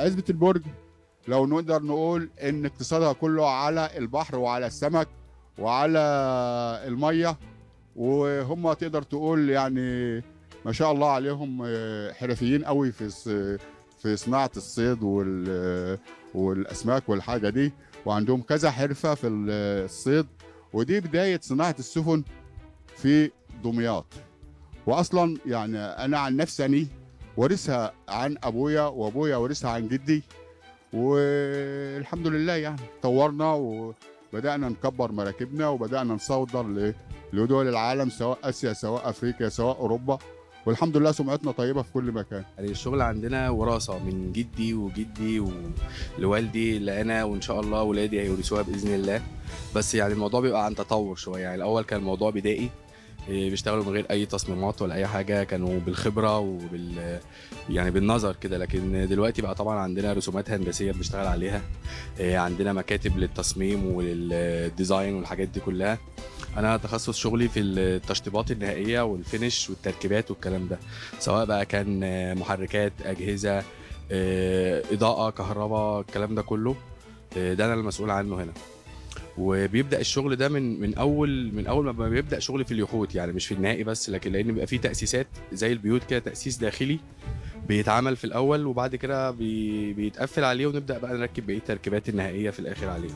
عزبة البرج لو نقدر نقول ان اقتصادها كله على البحر وعلى السمك وعلى الميه وهم تقدر تقول يعني ما شاء الله عليهم آه، حرفيين قوي في الص- في صناعه الصيد وال والاسماك والحاجه دي وعندهم كذا حرفه في الصيد ودي بدايه صناعه السفن في دمياط واصلا يعني انا عن نفسي أني ورثها عن ابويا وابويا ورثها عن جدي والحمد لله يعني طورنا وبدانا نكبر مراكبنا وبدانا نصدر ل- لدول العالم سواء اسيا سواء افريقيا سواء اوروبا والحمد لله سمعتنا طيبه في كل مكان يعني الشغل عندنا وراثة من جدي وجدي ولوالدي لأنا وإن شاء الله ولادي هيورثوها بإذن الله بس يعني الموضوع بيبقى عن تطور شوية يعني الأول كان الموضوع بدائي إيه، بيشتغلوا من غير أي تصميمات ولا أي حاجة كانوا بالخبرة وبال يعني بالنظر كده لكن دلوقتي بقى طبعا عندنا رسومات هندسية بنشتغل عليها إيه، عندنا مكاتب للتصميم وللديزاين والحاجات دي كلها انا تخصص شغلي في التشطيبات النهائيه والفينش والتركيبات والكلام ده سواء بقى كان آه، محركات اجهزه آه، اضاءه كهرباء الكلام ده كله آه، ده انا المسؤول عنه هنا وبيبدا الشغل ده من من اول من اول ما بيبدا شغل في اليخوت يعني مش في النهائي بس لكن لان بيبقى فيه تاسيسات زي البيوت كده تاسيس داخلي بيتعمل في الاول وبعد كده بي بيتقفل عليه ونبدا بقى نركب بقيه التركيبات النهائيه في الاخر عليه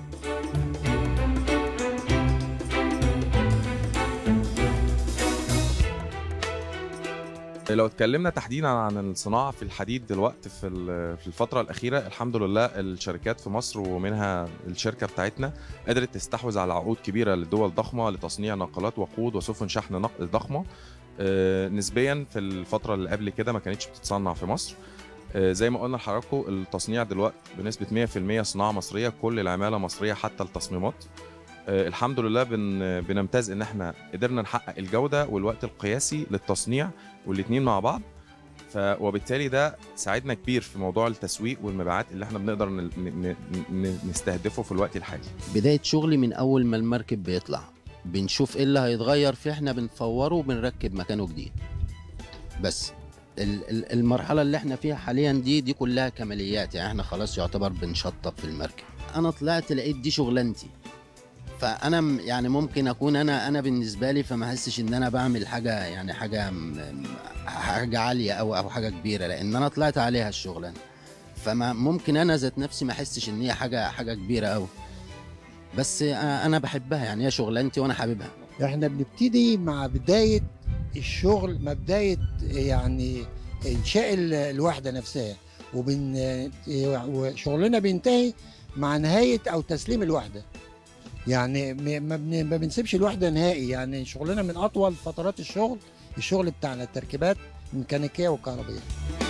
لو اتكلمنا تحديدا عن الصناعه في الحديد دلوقتي في ال- في الفتره الاخيره الحمد لله الشركات في مصر ومنها الشركه بتاعتنا قدرت تستحوذ على عقود كبيره لدول ضخمه لتصنيع ناقلات وقود وسفن شحن نقل ضخمه آه، نسبيا في الفتره اللي قبل كده ما كانتش بتتصنع في مصر آه، زي ما قلنا لحضراتكم التصنيع دلوقتي بنسبه 100% صناعه مصريه كل العماله مصريه حتى التصميمات آه، الحمد لله بن بنمتاز ان احنا قدرنا نحقق الجوده والوقت القياسي للتصنيع والاثنين مع بعض ف وبالتالي ده ساعدنا كبير في موضوع التسويق والمبيعات اللي احنا بنقدر ن... ن... ن... نستهدفه في الوقت الحالي بداية شغلي من أول ما المركب بيطلع بنشوف إيه اللي هيتغير فيه إحنا بنفوره وبنركب مكانه جديد بس ال- ال- المرحلة اللي إحنا فيها حاليا دي دي كلها كماليات يعني إحنا خلاص يعتبر بنشطب في المركب أنا طلعت لقيت دي شغلانتي فأنا م- يعني ممكن أكون أنا أنا بالنسبة لي فما أحسش إن أنا بعمل حاجة يعني حاجة م- م- حاجة عالية أو أو حاجة كبيرة لأن أنا طلعت عليها الشغلانة فما ممكن أنا ذات نفسي ما أحسش إن هي حاجة حاجة كبيرة أوي بس انا أنا بحبها يعني هي شغلانتي وانا حاببها احنا بنبتدي مع بداية الشغل مع بداية يعني انشاء ال- الوحدة نفسها وبن وشغلنا بينتهي مع نهاية او تسليم الوحدة يعني م- ما بن- ما بنسيبش الوحدة نهائي يعني شغلنا من اطول فترات الشغل الشغل بتاعنا التركيبات الميكانيكية والكهربائية